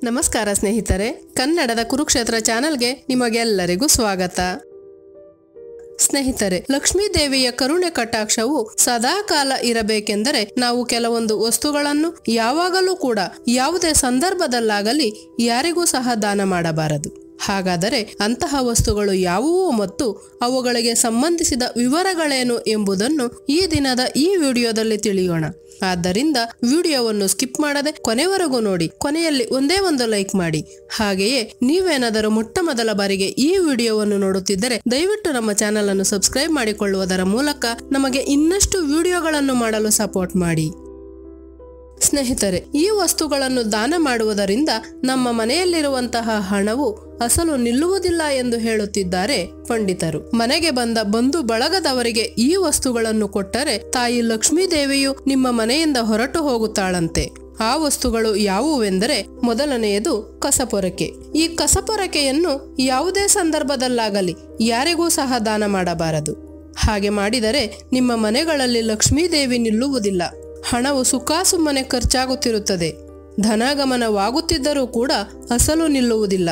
ನಮಸ್ಕಾರ ಸ್ನೇಹಿತರೆ ಕನ್ನಡದ ಕುರುಕ್ಷೇತ್ರ ಚಾನೆಲ್ಗೆ ನಿಮಗೆಲ್ಲರಿಗೂ ಸ್ವಾಗತ ಸ್ನೇಹಿತರೆ ಲಕ್ಷ್ಮೀ ದೇವಿಯ ಕರುಣೆ ಕಟಾಕ್ಷವು ಸದಾ ಕಾಲ ಇರಬೇಕೆಂದರೆ ನಾವು ಕೆಲವೊಂದು ವಸ್ತುಗಳನ್ನು ಯಾವಾಗಲೂ ಕೂಡ ಯಾವುದೇ ಸಂದರ್ಭದಲ್ಲಾಗಲಿ ಯಾರಿಗೂ ಸಹ ದಾನ ಮಾಡಬಾರದು ಹಾಗಾದರೆ ಅಂತಹ ವಸ್ತುಗಳು ಯಾವುವು ಮತ್ತು ಅವುಗಳಿಗೆ ಸಂಬಂಧಿಸಿದ ವಿವರಗಳೇನು ಎಂಬುದನ್ನು ಈ ದಿನದ ಈ ವಿಡಿಯೋದಲ್ಲಿ ತಿಳಿಯೋಣ ಆದ್ದರಿಂದ ವಿಡಿಯೋವನ್ನು ಸ್ಕಿಪ್ ಮಾಡದೆ ಕೊನೆವರೆಗೂ ನೋಡಿ ಕೊನೆಯಲ್ಲಿ ಒಂದೇ ಒಂದು ಲೈಕ್ ಮಾಡಿ ಹಾಗೆಯೇ ನೀವೇನಾದರೂ ಮೊಟ್ಟ ಮೊದಲ ಬಾರಿಗೆ ಈ ವಿಡಿಯೋವನ್ನು ನೋಡುತ್ತಿದ್ದರೆ ದಯವಿಟ್ಟು ನಮ್ಮ ಚಾನಲ್ ಅನ್ನು ಸಬ್ಸ್ಕ್ರೈಬ್ ಮಾಡಿಕೊಳ್ಳುವುದರ ಮೂಲಕ ನಮಗೆ ಇನ್ನಷ್ಟು ವಿಡಿಯೋಗಳನ್ನು ಮಾಡಲು ಸಪೋರ್ಟ್ ಮಾಡಿ ಸ್ನೇಹಿತರೆ ಈ ವಸ್ತುಗಳನ್ನು ದಾನ ಮಾಡುವುದರಿಂದ ನಮ್ಮ ಮನೆಯಲ್ಲಿರುವಂತಹ ಹಣವು ಅಸಲು ನಿಲ್ಲುವುದಿಲ್ಲ ಎಂದು ಹೇಳುತ್ತಿದ್ದಾರೆ ಪಂಡಿತರು ಮನೆಗೆ ಬಂದ ಬಂಧು ಬಳಗದವರಿಗೆ ಈ ವಸ್ತುಗಳನ್ನು ಕೊಟ್ಟರೆ ತಾಯಿ ಲಕ್ಷ್ಮೀ ದೇವಿಯು ನಿಮ್ಮ ಮನೆಯಿಂದ ಹೊರಟು ಹೋಗುತ್ತಾಳಂತೆ ಆ ವಸ್ತುಗಳು ಯಾವುವೆಂದರೆ ಮೊದಲನೆಯದು ಕಸಪೊರಕೆ ಈ ಕಸಪೊರಕೆಯನ್ನು ಯಾವುದೇ ಸಂದರ್ಭದಲ್ಲಾಗಲಿ ಯಾರಿಗೂ ಸಹ ದಾನ ಮಾಡಬಾರದು ಹಾಗೆ ಮಾಡಿದರೆ ನಿಮ್ಮ ಮನೆಗಳಲ್ಲಿ ಲಕ್ಷ್ಮೀ ದೇವಿ ನಿಲ್ಲುವುದಿಲ್ಲ ಹಣವು ಸುಖಾಸುಮ್ಮನೆ ಖರ್ಚಾಗುತ್ತಿರುತ್ತದೆ ಧನಾಗಮನವಾಗುತ್ತಿದ್ದರೂ ಕೂಡ ಅಸಲು ನಿಲ್ಲುವುದಿಲ್ಲ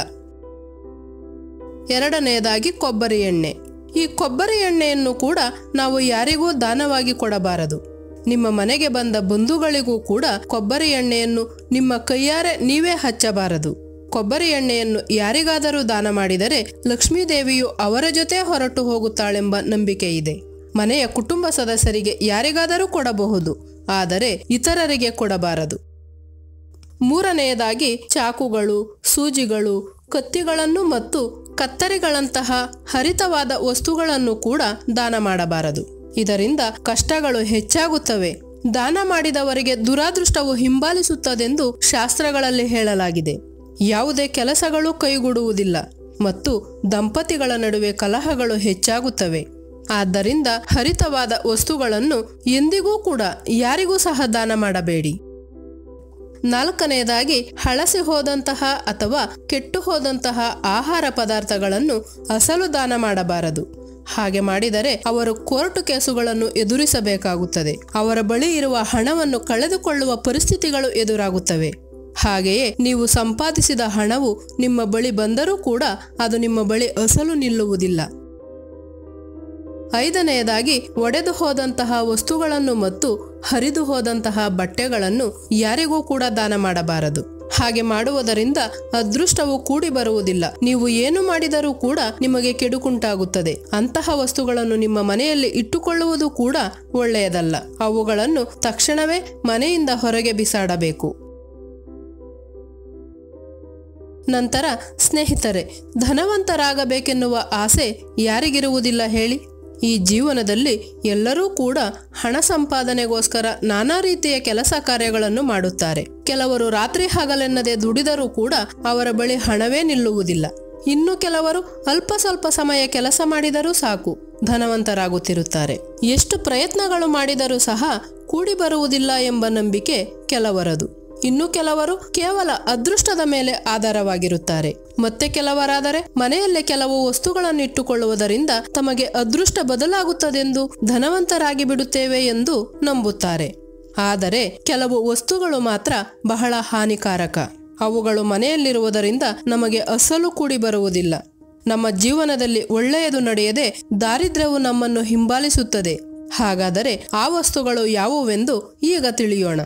ಎರಡನೆಯದಾಗಿ ಕೊಬ್ಬರಿ ಎಣ್ಣೆ ಈ ಕೊಬ್ಬರಿ ಎಣ್ಣೆಯನ್ನು ಕೂಡ ನಾವು ಯಾರಿಗೂ ದಾನವಾಗಿ ಕೊಡಬಾರದು ನಿಮ್ಮ ಮನೆಗೆ ಬಂದ ಬಂಧುಗಳಿಗೂ ಕೂಡ ಕೊಬ್ಬರಿ ಎಣ್ಣೆಯನ್ನು ನಿಮ್ಮ ಕೈಯಾರೆ ನೀವೇ ಹಚ್ಚಬಾರದು ಕೊಬ್ಬರಿ ಎಣ್ಣೆಯನ್ನು ಯಾರಿಗಾದರೂ ದಾನ ಮಾಡಿದರೆ ಲಕ್ಷ್ಮೀ ದೇವಿಯು ಅವರ ಜೊತೆ ಹೊರಟು ಹೋಗುತ್ತಾಳೆಂಬ ನಂಬಿಕೆ ಇದೆ ಮನೆಯ ಕುಟುಂಬ ಸದಸ್ಯರಿಗೆ ಯಾರಿಗಾದರೂ ಕೊಡಬಹುದು ಆದರೆ ಇತರರಿಗೆ ಕೊಡಬಾರದು ಮೂರನೆಯದಾಗಿ ಚಾಕುಗಳು ಸೂಜಿಗಳು ಕತ್ತಿಗಳನ್ನು ಮತ್ತು ಕತ್ತರಿಗಳಂತಹ ಹರಿತವಾದ ವಸ್ತುಗಳನ್ನು ಕೂಡ ದಾನ ಮಾಡಬಾರದು ಇದರಿಂದ ಕಷ್ಟಗಳು ಹೆಚ್ಚಾಗುತ್ತವೆ ದಾನ ಮಾಡಿದವರಿಗೆ ದುರಾದೃಷ್ಟವು ಹಿಂಬಾಲಿಸುತ್ತದೆಂದು ಶಾಸ್ತ್ರಗಳಲ್ಲಿ ಹೇಳಲಾಗಿದೆ ಯಾವುದೇ ಕೆಲಸಗಳು ಕೈಗೂಡುವುದಿಲ್ಲ ಮತ್ತು ದಂಪತಿಗಳ ನಡುವೆ ಕಲಹಗಳು ಹೆಚ್ಚಾಗುತ್ತವೆ ಆದ್ದರಿಂದ ಹರಿತವಾದ ವಸ್ತುಗಳನ್ನು ಎಂದಿಗೂ ಕೂಡ ಯಾರಿಗೂ ಸಹ ದಾನ ಮಾಡಬೇಡಿ ನಾಲ್ಕನೆಯದಾಗಿ ಹಳಸಿ ಹೋದಂತಹ ಅಥವಾ ಕೆಟ್ಟು ಹೋದಂತಹ ಆಹಾರ ಪದಾರ್ಥಗಳನ್ನು ಅಸಲು ದಾನ ಮಾಡಬಾರದು ಹಾಗೆ ಮಾಡಿದರೆ ಅವರು ಕೋರ್ಟು ಕೇಸುಗಳನ್ನು ಎದುರಿಸಬೇಕಾಗುತ್ತದೆ ಅವರ ಬಳಿ ಇರುವ ಹಣವನ್ನು ಕಳೆದುಕೊಳ್ಳುವ ಪರಿಸ್ಥಿತಿಗಳು ಎದುರಾಗುತ್ತವೆ ಹಾಗೆಯೇ ನೀವು ಸಂಪಾದಿಸಿದ ಹಣವು ನಿಮ್ಮ ಬಳಿ ಬಂದರೂ ಕೂಡ ಅದು ನಿಮ್ಮ ಬಳಿ ಅಸಲು ನಿಲ್ಲುವುದಿಲ್ಲ ಐದನೆಯದಾಗಿ ಒಡೆದು ಹೋದಂತಹ ವಸ್ತುಗಳನ್ನು ಮತ್ತು ಹರಿದು ಹೋದಂತಹ ಬಟ್ಟೆಗಳನ್ನು ಯಾರಿಗೂ ಕೂಡ ದಾನ ಮಾಡಬಾರದು ಹಾಗೆ ಮಾಡುವುದರಿಂದ ಅದೃಷ್ಟವು ಕೂಡಿ ಬರುವುದಿಲ್ಲ ನೀವು ಏನು ಮಾಡಿದರೂ ಕೂಡ ನಿಮಗೆ ಕೆಡುಕುಂಟಾಗುತ್ತದೆ ಅಂತಹ ವಸ್ತುಗಳನ್ನು ನಿಮ್ಮ ಮನೆಯಲ್ಲಿ ಇಟ್ಟುಕೊಳ್ಳುವುದು ಕೂಡ ಒಳ್ಳೆಯದಲ್ಲ ಅವುಗಳನ್ನು ತಕ್ಷಣವೇ ಮನೆಯಿಂದ ಹೊರಗೆ ಬಿಸಾಡಬೇಕು ನಂತರ ಸ್ನೇಹಿತರೆ ಧನವಂತರಾಗಬೇಕೆನ್ನುವ ಆಸೆ ಯಾರಿಗಿರುವುದಿಲ್ಲ ಹೇಳಿ ಈ ಜೀವನದಲ್ಲಿ ಎಲ್ಲರೂ ಕೂಡ ಹಣ ಸಂಪಾದನೆಗೋಸ್ಕರ ನಾನಾ ರೀತಿಯ ಕೆಲಸ ಕಾರ್ಯಗಳನ್ನು ಮಾಡುತ್ತಾರೆ ಕೆಲವರು ರಾತ್ರಿ ಹಗಲೆನ್ನದೆ ದುಡಿದರೂ ಕೂಡ ಅವರ ಬಳಿ ಹಣವೇ ನಿಲ್ಲುವುದಿಲ್ಲ ಇನ್ನು ಕೆಲವರು ಅಲ್ಪ ಸ್ವಲ್ಪ ಸಮಯ ಕೆಲಸ ಮಾಡಿದರೂ ಸಾಕು ಧನವಂತರಾಗುತ್ತಿರುತ್ತಾರೆ ಎಷ್ಟು ಪ್ರಯತ್ನಗಳು ಮಾಡಿದರೂ ಸಹ ಕೂಡಿ ಬರುವುದಿಲ್ಲ ಎಂಬ ನಂಬಿಕೆ ಕೆಲವರದು ಇನ್ನು ಕೆಲವರು ಕೇವಲ ಅದೃಷ್ಟದ ಮೇಲೆ ಆಧಾರವಾಗಿರುತ್ತಾರೆ ಮತ್ತೆ ಕೆಲವರಾದರೆ ಮನೆಯಲ್ಲೇ ಕೆಲವು ವಸ್ತುಗಳನ್ನು ಇಟ್ಟುಕೊಳ್ಳುವುದರಿಂದ ತಮಗೆ ಅದೃಷ್ಟ ಬದಲಾಗುತ್ತದೆಂದು ಧನವಂತರಾಗಿ ಬಿಡುತ್ತೇವೆ ಎಂದು ನಂಬುತ್ತಾರೆ ಆದರೆ ಕೆಲವು ವಸ್ತುಗಳು ಮಾತ್ರ ಬಹಳ ಹಾನಿಕಾರಕ ಅವುಗಳು ಮನೆಯಲ್ಲಿರುವುದರಿಂದ ನಮಗೆ ಅಸಲು ಕೂಡಿ ಬರುವುದಿಲ್ಲ ನಮ್ಮ ಜೀವನದಲ್ಲಿ ಒಳ್ಳೆಯದು ನಡೆಯದೆ ದಾರಿದ್ರ್ಯವು ನಮ್ಮನ್ನು ಹಿಂಬಾಲಿಸುತ್ತದೆ ಹಾಗಾದರೆ ಆ ವಸ್ತುಗಳು ಯಾವುವೆಂದು ಈಗ ತಿಳಿಯೋಣ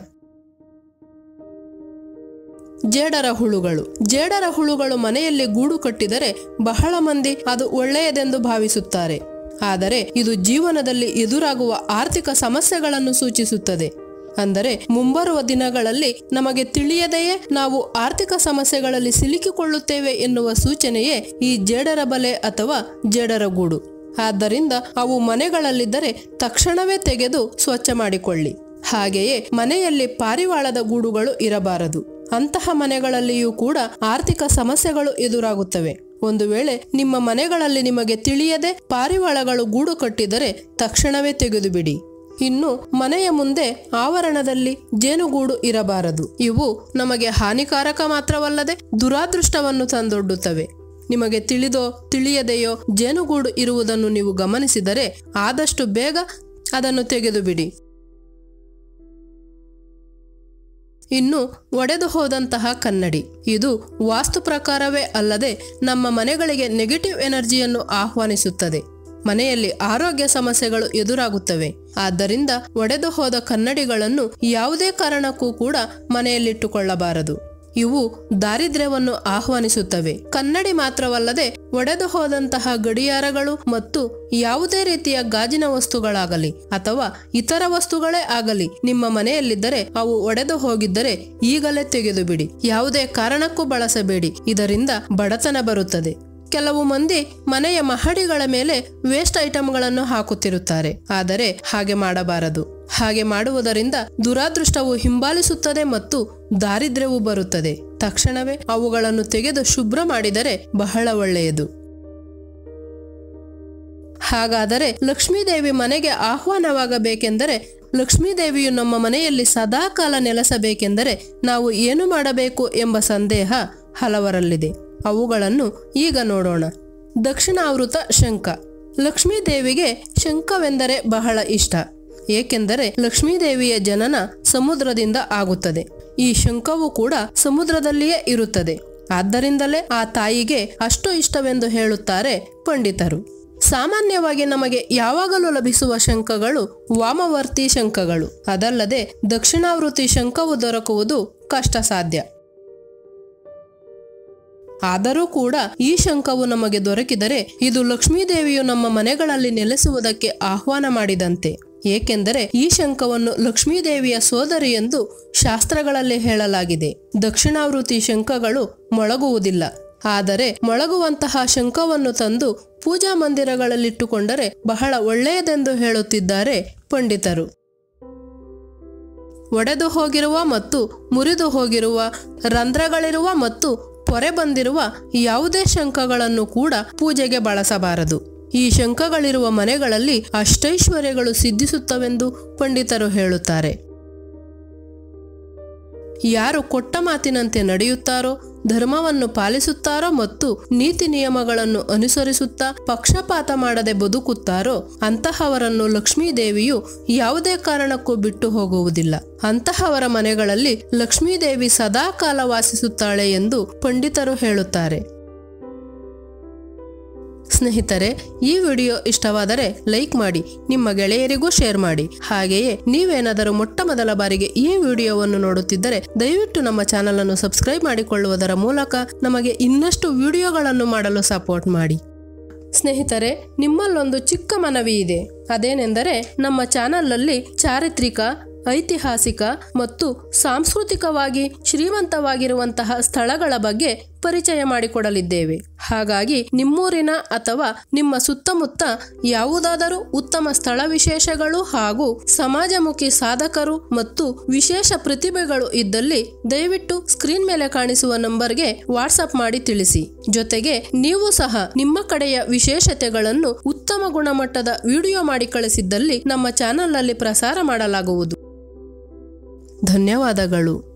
ಜೇಡರ ಹುಳುಗಳು ಜೇಡರ ಹುಳುಗಳು ಮನೆಯಲ್ಲಿ ಗೂಡು ಕಟ್ಟಿದರೆ ಬಹಳ ಮಂದಿ ಅದು ಒಳ್ಳೆಯದೆಂದು ಭಾವಿಸುತ್ತಾರೆ ಆದರೆ ಇದು ಜೀವನದಲ್ಲಿ ಎದುರಾಗುವ ಆರ್ಥಿಕ ಸಮಸ್ಯೆಗಳನ್ನು ಸೂಚಿಸುತ್ತದೆ ಅಂದರೆ ಮುಂಬರುವ ದಿನಗಳಲ್ಲಿ ನಮಗೆ ತಿಳಿಯದೆಯೇ ನಾವು ಆರ್ಥಿಕ ಸಮಸ್ಯೆಗಳಲ್ಲಿ ಸಿಲುಕಿಕೊಳ್ಳುತ್ತೇವೆ ಎನ್ನುವ ಸೂಚನೆಯೇ ಈ ಜೇಡರ ಬಲೆ ಅಥವಾ ಜೇಡರ ಗೂಡು ಆದ್ದರಿಂದ ಅವು ಮನೆಗಳಲ್ಲಿದ್ದರೆ ತಕ್ಷಣವೇ ತೆಗೆದು ಸ್ವಚ್ಛ ಮಾಡಿಕೊಳ್ಳಿ ಹಾಗೆಯೇ ಮನೆಯಲ್ಲಿ ಪಾರಿವಾಳದ ಗೂಡುಗಳು ಇರಬಾರದು ಅಂತಹ ಮನೆಗಳಲ್ಲಿಯೂ ಕೂಡ ಆರ್ಥಿಕ ಸಮಸ್ಯೆಗಳು ಎದುರಾಗುತ್ತವೆ ಒಂದು ವೇಳೆ ನಿಮ್ಮ ಮನೆಗಳಲ್ಲಿ ನಿಮಗೆ ತಿಳಿಯದೆ ಪಾರಿವಾಳಗಳು ಗೂಡು ಕಟ್ಟಿದರೆ ತಕ್ಷಣವೇ ತೆಗೆದು ಬಿಡಿ ಇನ್ನು ಮನೆಯ ಮುಂದೆ ಆವರಣದಲ್ಲಿ ಜೇನುಗೂಡು ಇರಬಾರದು ಇವು ನಮಗೆ ಹಾನಿಕಾರಕ ಮಾತ್ರವಲ್ಲದೆ ದುರಾದೃಷ್ಟವನ್ನು ತಂದೊಡ್ಡುತ್ತವೆ ನಿಮಗೆ ತಿಳಿದೋ ತಿಳಿಯದೆಯೋ ಜೇನುಗೂಡು ಇರುವುದನ್ನು ನೀವು ಗಮನಿಸಿದರೆ ಆದಷ್ಟು ಬೇಗ ಅದನ್ನು ತೆಗೆದು ಬಿಡಿ ಇನ್ನು ಒಡೆದು ಹೋದಂತಹ ಕನ್ನಡಿ ಇದು ವಾಸ್ತು ಪ್ರಕಾರವೇ ಅಲ್ಲದೆ ನಮ್ಮ ಮನೆಗಳಿಗೆ ನೆಗೆಟಿವ್ ಎನರ್ಜಿಯನ್ನು ಆಹ್ವಾನಿಸುತ್ತದೆ ಮನೆಯಲ್ಲಿ ಆರೋಗ್ಯ ಸಮಸ್ಯೆಗಳು ಎದುರಾಗುತ್ತವೆ ಆದ್ದರಿಂದ ಒಡೆದು ಹೋದ ಕನ್ನಡಿಗಳನ್ನು ಯಾವುದೇ ಕಾರಣಕ್ಕೂ ಕೂಡ ಮನೆಯಲ್ಲಿಟ್ಟುಕೊಳ್ಳಬಾರದು ಇವು ದಾರಿದ್ರ್ಯವನ್ನು ಆಹ್ವಾನಿಸುತ್ತವೆ ಕನ್ನಡಿ ಮಾತ್ರವಲ್ಲದೆ ಒಡೆದು ಹೋದಂತಹ ಗಡಿಯಾರಗಳು ಮತ್ತು ಯಾವುದೇ ರೀತಿಯ ಗಾಜಿನ ವಸ್ತುಗಳಾಗಲಿ ಅಥವಾ ಇತರ ವಸ್ತುಗಳೇ ಆಗಲಿ ನಿಮ್ಮ ಮನೆಯಲ್ಲಿದ್ದರೆ ಅವು ಒಡೆದು ಹೋಗಿದ್ದರೆ ಈಗಲೇ ತೆಗೆದು ಬಿಡಿ ಯಾವುದೇ ಕಾರಣಕ್ಕೂ ಬಳಸಬೇಡಿ ಇದರಿಂದ ಬಡತನ ಬರುತ್ತದೆ ಕೆಲವು ಮಂದಿ ಮನೆಯ ಮಹಡಿಗಳ ಮೇಲೆ ವೇಸ್ಟ್ ಐಟಂಗಳನ್ನು ಹಾಕುತ್ತಿರುತ್ತಾರೆ ಆದರೆ ಹಾಗೆ ಮಾಡಬಾರದು ಹಾಗೆ ಮಾಡುವುದರಿಂದ ದುರಾದೃಷ್ಟವು ಹಿಂಬಾಲಿಸುತ್ತದೆ ಮತ್ತು ದಾರಿದ್ರ್ಯವು ಬರುತ್ತದೆ ತಕ್ಷಣವೇ ಅವುಗಳನ್ನು ತೆಗೆದು ಶುಭ್ರ ಮಾಡಿದರೆ ಬಹಳ ಒಳ್ಳೆಯದು ಹಾಗಾದರೆ ಲಕ್ಷ್ಮೀದೇವಿ ಮನೆಗೆ ಆಹ್ವಾನವಾಗಬೇಕೆಂದರೆ ಲಕ್ಷ್ಮೀದೇವಿಯು ನಮ್ಮ ಮನೆಯಲ್ಲಿ ಸದಾಕಾಲ ನೆಲೆಸಬೇಕೆಂದರೆ ನಾವು ಏನು ಮಾಡಬೇಕು ಎಂಬ ಸಂದೇಹ ಹಲವರಲ್ಲಿದೆ ಅವುಗಳನ್ನು ಈಗ ನೋಡೋಣ ದಕ್ಷಿಣಾವೃತ ಶಂಖ ಲಕ್ಷ್ಮೀದೇವಿಗೆ ಶಂಖವೆಂದರೆ ಬಹಳ ಇಷ್ಟ ಏಕೆಂದರೆ ಲಕ್ಷ್ಮೀದೇವಿಯ ಜನನ ಸಮುದ್ರದಿಂದ ಆಗುತ್ತದೆ ಈ ಶಂಖವು ಕೂಡ ಸಮುದ್ರದಲ್ಲಿಯೇ ಇರುತ್ತದೆ ಆದ್ದರಿಂದಲೇ ಆ ತಾಯಿಗೆ ಅಷ್ಟು ಇಷ್ಟವೆಂದು ಹೇಳುತ್ತಾರೆ ಪಂಡಿತರು ಸಾಮಾನ್ಯವಾಗಿ ನಮಗೆ ಯಾವಾಗಲೂ ಲಭಿಸುವ ಶಂಖಗಳು ವಾಮವರ್ತಿ ಶಂಖಗಳು ಅದಲ್ಲದೆ ದಕ್ಷಿಣಾವೃತಿ ಶಂಖವು ದೊರಕುವುದು ಕಷ್ಟ ಸಾಧ್ಯ ಆದರೂ ಕೂಡ ಈ ಶಂಖವು ನಮಗೆ ದೊರಕಿದರೆ ಇದು ಲಕ್ಷ್ಮೀದೇವಿಯು ನಮ್ಮ ಮನೆಗಳಲ್ಲಿ ನೆಲೆಸುವುದಕ್ಕೆ ಆಹ್ವಾನ ಮಾಡಿದಂತೆ ಏಕೆಂದರೆ ಈ ಶಂಖವನ್ನು ಲಕ್ಷ್ಮೀದೇವಿಯ ಸೋದರಿ ಎಂದು ಶಾಸ್ತ್ರಗಳಲ್ಲಿ ಹೇಳಲಾಗಿದೆ ದಕ್ಷಿಣಾವೃತಿ ಶಂಖಗಳು ಮೊಳಗುವುದಿಲ್ಲ ಆದರೆ ಮೊಳಗುವಂತಹ ಶಂಖವನ್ನು ತಂದು ಪೂಜಾ ಮಂದಿರಗಳಲ್ಲಿಟ್ಟುಕೊಂಡರೆ ಬಹಳ ಒಳ್ಳೆಯದೆಂದು ಹೇಳುತ್ತಿದ್ದಾರೆ ಪಂಡಿತರು ಒಡೆದು ಹೋಗಿರುವ ಮತ್ತು ಮುರಿದು ಹೋಗಿರುವ ರಂಧ್ರಗಳಿರುವ ಮತ್ತು ಪೊರೆ ಬಂದಿರುವ ಯಾವುದೇ ಶಂಖಗಳನ್ನು ಕೂಡ ಪೂಜೆಗೆ ಬಳಸಬಾರದು ಈ ಶಂಖಗಳಿರುವ ಮನೆಗಳಲ್ಲಿ ಅಷ್ಟೈಶ್ವರ್ಯಗಳು ಸಿದ್ಧಿಸುತ್ತವೆಂದು ಪಂಡಿತರು ಹೇಳುತ್ತಾರೆ ಯಾರು ಕೊಟ್ಟ ಮಾತಿನಂತೆ ನಡೆಯುತ್ತಾರೋ ಧರ್ಮವನ್ನು ಪಾಲಿಸುತ್ತಾರೋ ಮತ್ತು ನೀತಿ ನಿಯಮಗಳನ್ನು ಅನುಸರಿಸುತ್ತಾ ಪಕ್ಷಪಾತ ಮಾಡದೆ ಬದುಕುತ್ತಾರೋ ಅಂತಹವರನ್ನು ಲಕ್ಷ್ಮೀದೇವಿಯು ಯಾವುದೇ ಕಾರಣಕ್ಕೂ ಬಿಟ್ಟು ಹೋಗುವುದಿಲ್ಲ ಅಂತಹವರ ಮನೆಗಳಲ್ಲಿ ಲಕ್ಷ್ಮೀದೇವಿ ಸದಾಕಾಲ ವಾಸಿಸುತ್ತಾಳೆ ಎಂದು ಪಂಡಿತರು ಹೇಳುತ್ತಾರೆ ಸ್ನೇಹಿತರೆ ಈ ವಿಡಿಯೋ ಇಷ್ಟವಾದರೆ ಲೈಕ್ ಮಾಡಿ ನಿಮ್ಮ ಗೆಳೆಯರಿಗೂ ಶೇರ್ ಮಾಡಿ ಹಾಗೆಯೇ ನೀವೇನಾದರೂ ಮೊಟ್ಟ ಮೊದಲ ಬಾರಿಗೆ ಈ ವಿಡಿಯೋವನ್ನು ನೋಡುತ್ತಿದ್ದರೆ ದಯವಿಟ್ಟು ನಮ್ಮ ಚಾನಲ್ ಅನ್ನು ಸಬ್ಸ್ಕ್ರೈಬ್ ಮಾಡಿಕೊಳ್ಳುವುದರ ಮೂಲಕ ನಮಗೆ ಇನ್ನಷ್ಟು ವಿಡಿಯೋಗಳನ್ನು ಮಾಡಲು ಸಪೋರ್ಟ್ ಮಾಡಿ ಸ್ನೇಹಿತರೆ ನಿಮ್ಮಲ್ಲೊಂದು ಚಿಕ್ಕ ಮನವಿ ಇದೆ ಅದೇನೆಂದರೆ ನಮ್ಮ ಚಾನಲ್ನಲ್ಲಿ ಚಾರಿತ್ರಿಕ ಐತಿಹಾಸಿಕ ಮತ್ತು ಸಾಂಸ್ಕೃತಿಕವಾಗಿ ಶ್ರೀಮಂತವಾಗಿರುವಂತಹ ಸ್ಥಳಗಳ ಬಗ್ಗೆ ಪರಿಚಯ ಮಾಡಿಕೊಡಲಿದ್ದೇವೆ ಹಾಗಾಗಿ ನಿಮ್ಮೂರಿನ ಅಥವಾ ನಿಮ್ಮ ಸುತ್ತಮುತ್ತ ಯಾವುದಾದರೂ ಉತ್ತಮ ಸ್ಥಳ ವಿಶೇಷಗಳು ಹಾಗೂ ಸಮಾಜಮುಖಿ ಸಾಧಕರು ಮತ್ತು ವಿಶೇಷ ಪ್ರತಿಭೆಗಳು ಇದ್ದಲ್ಲಿ ದಯವಿಟ್ಟು ಸ್ಕ್ರೀನ್ ಮೇಲೆ ಕಾಣಿಸುವ ನಂಬರ್ಗೆ ವಾಟ್ಸಪ್ ಮಾಡಿ ತಿಳಿಸಿ ಜೊತೆಗೆ ನೀವು ಸಹ ನಿಮ್ಮ ಕಡೆಯ ವಿಶೇಷತೆಗಳನ್ನು ಉತ್ತಮ ಗುಣಮಟ್ಟದ ವಿಡಿಯೋ ಮಾಡಿ ಕಳಿಸಿದ್ದಲ್ಲಿ ನಮ್ಮ ಚಾನಲ್ನಲ್ಲಿ ಪ್ರಸಾರ ಮಾಡಲಾಗುವುದು ಧನ್ಯವಾದಗಳು